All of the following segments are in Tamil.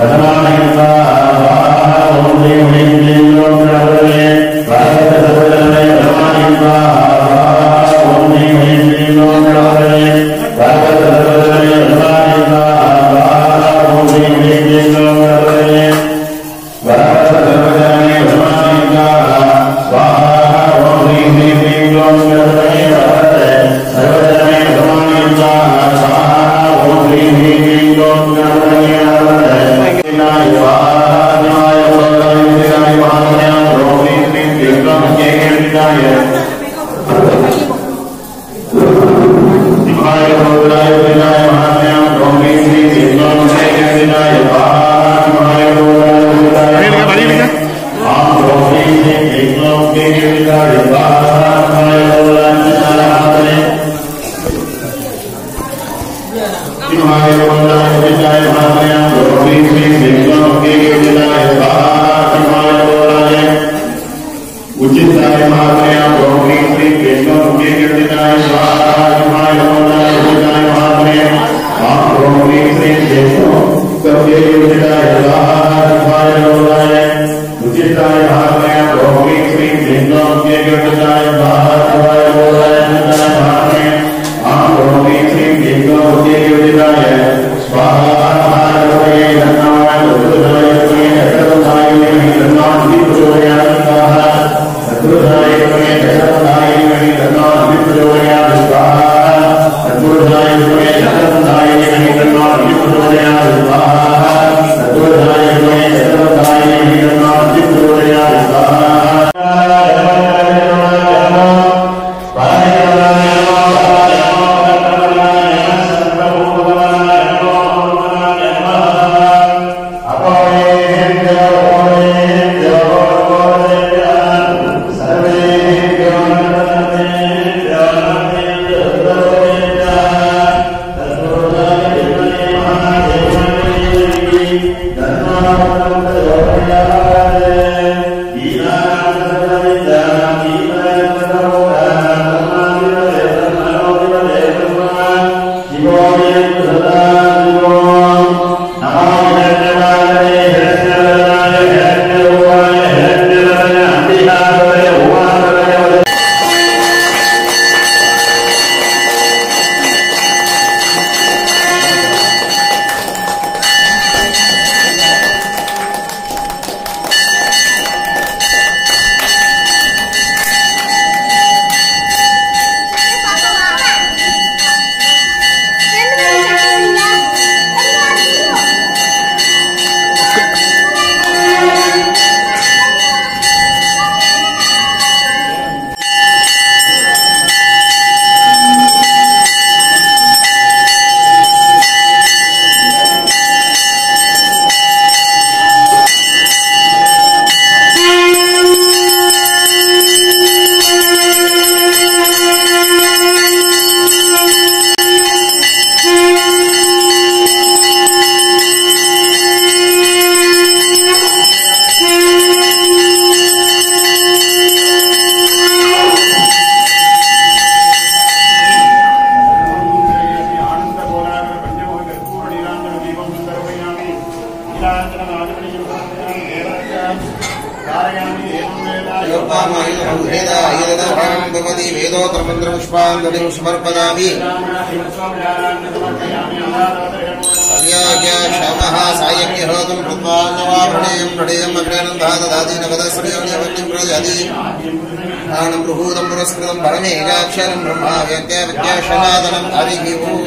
उचिताय महात्मया गौरी श्री कृष्ण मुखे कीर्तिताय स्वाहाय नमोदाय उचिताय महात्मया मां गौरी श्री कृष्ण मुखे कीर्तिताय स्वाहाय नमोदाय उचिताय महात्मया गौरी श्री कृष्ण मुखे कीर्तिताय स्वाहाय नमोदाय उचिताय महात्मया मां गौरी श्री कृष्ण मुखे कीर्तिताय स्वाहाय नमोदाय नमः उचिताय श्री कृष्ण नमः प्रचोदयात् स्वाहा भगवती वेदोत्रमन्त्रपुष्पाञ्जलिं समर्पयामि सव्याज्ञा क्षमः सायज्ञहोतं कृत्वा नवाभृणेयं प्रणेयम् अग्रेनन्दा ददाति नवदश्रयोनिवन्यं प्रजाति प्राणं प्रभूतं पुरस्कृतं परमेकाक्षरं ब्रह्मा व्यज्ञा विद्याशनादनं हरिः ओम्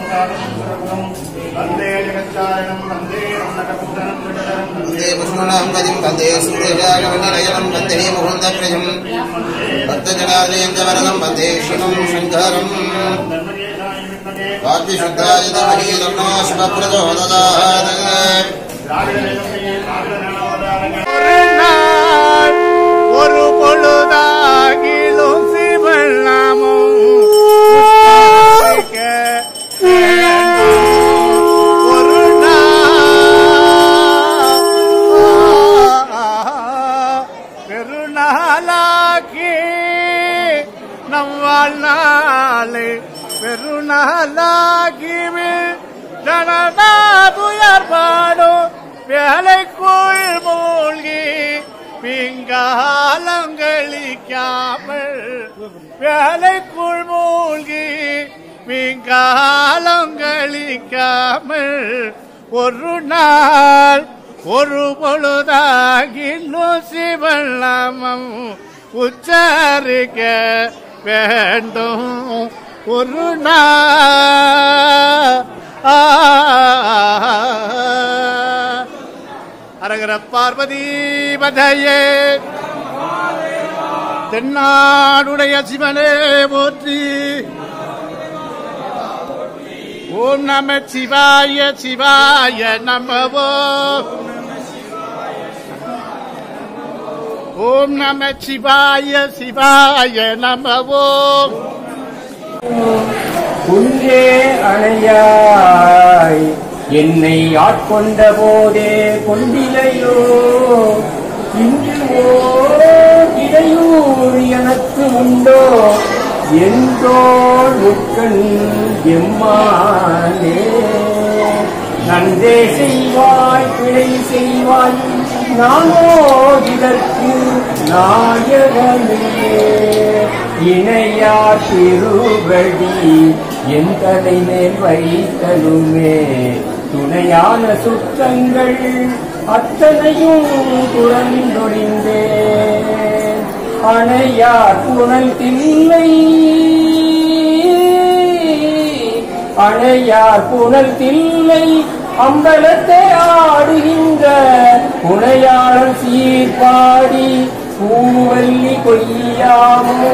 वन्दे जगच्चारणं वन्दे रमणकपुत्रं त्रिजगरं वन्दे विष्णुनां पदिं वन्दे सूर्यजागवनिलयनं वन्दे मुकुन्दप्रियम् भक्तजनादयं च वरदं वन्दे शिवं शङ्करम् वाग्विशुद्धाय धमहि तन्नो शिवप्रचोदयात् ஒரு நாள் ஒரு பொழுதாகிலும் சிவன் நாமம் உச்சரிக்க வேண்டும். ஒரு நாள் பெருநாளாக்கி நம் வாழ்நாளை பெருநாளாகி ஜனதா துயர் பாட வேலைக்குள் மூழ்கி விங்காலம் கழிக்காமல் ஒரு நாள் ஒரு பொழுதாகிலும் சிவநாமம் உச்சரிக்க வேண்டும் ஒரு நாள் அரகர பார்வதி பதையே தென்னாடுடைய சிவனே போற்றி ஓம் நம சிவாய சிவாய நமவோ ஓம் நம சிவாய சிவாய நமவோ குன்றே அணையாய் என்னை ஆட்கொண்ட போதே கொண்டிலையோ இன்று ஓர் இடையூறு எனக்கு உண்டோ என்றோ முக்கண் எம்மானே நன்றே செய்வாய் பிழை செய்வாய் நானோ இதற்கு நாயகமே இணையா திருவடி என் தலை மேல் வைத்தலுமே துணையான சுத்தங்கள் அத்தனையும் துறந்தொழிந்தேன் அணையார் புனல் தில்லை அணையார் புனல் தில்லை அம்பலத்தை ஆடுகின்ற புனையாளர் சீர்பாடி பூவல்லி கொய்யாமோ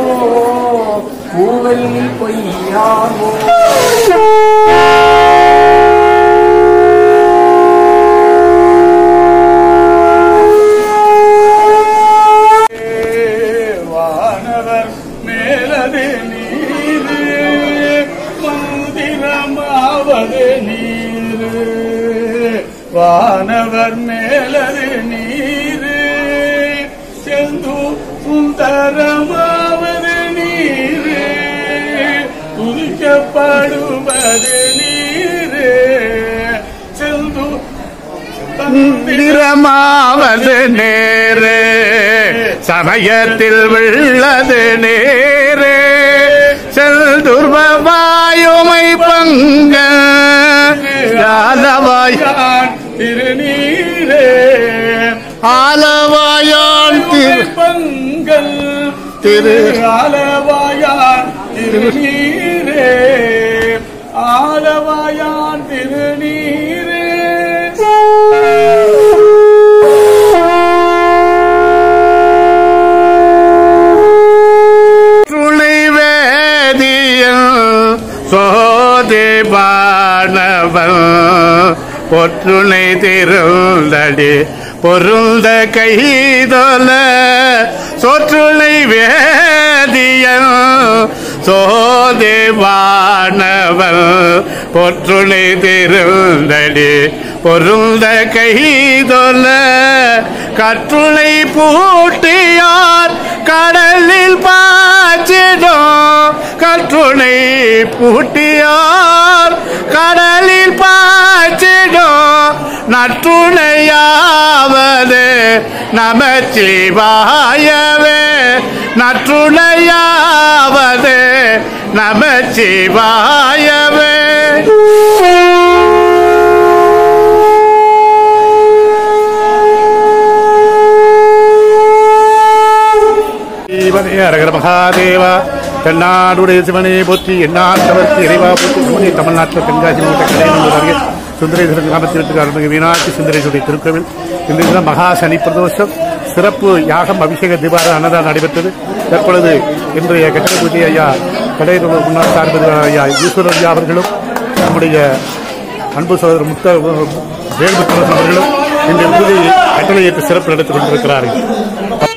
பூவல்லி கொய்யாமோ வானவர் மேலது நீரு மந்திரமாவது நீரு வானவர் மேலது நீரு செந்து சுந்தரமாவது நீரு துதிக்கப்படுவது நீரு செந்து மந்திரமாவது நேரே சமயத்தில் உள்ளது நேரே செல்துர்வாயுமை பங்க ஆலவாய் யான் திருநீரே ஆலவாயான் திரு பங்கல் திரு ஆலவாயான் திருநீரே ஆலவாயான் திருநீரே துணை வேதியல் சோதி பாணவன் ஒற்றுணை திருந்தடி பொருந்த கைதொல சொற்றுணை வேதியல் சோதி வானவன் பொற்றுணை திருந்தடி பொருந்த கைதொல கற்றுளை பூட்டியார் கடலில் பாய்ச்சிடும் கற்றுணை பூட்டியார் கடலில் பாய்ச்சிடும் நற்றுணையாவது நமச்சிவாயவே நற்றுணையாவது நமச்சிவாயவே சிவனே அரகர மகாதேவா தென்னாடுடைய சிவனே போற்றி எண்ணாட்டவர்க்கு இறைவா போற்றி சிவனே தமிழ்நாட்டில் தென்காசி மாவட்ட கடையனூர் அருகே சுந்தரேஸ்வரர் கிராமத்திற்கு அருள்மிகு மீனாட்சி சுந்தரேஸ்வரி திருக்கோவில் இந்த தினம் மகா சனி பிரதோஷம் சிறப்பு யாகம் அபிஷேக தீபார அன்னதானம் நடைபெற்றது தற்பொழுது இன்றைய கட்டட பூஜை ஐயா கடையனூர் முன்னாள் சார்பு ஐயா ஈஸ்வரன் ஐயா அவர்களும் நம்முடைய அன்பு சகோதரர் முத்த வேல்முத்தரசன் அவர்களும் இந்த விருதை கட்டளை ஏற்று சிறப்பு நடத்திக் கொண்டிருக்கிறார்கள்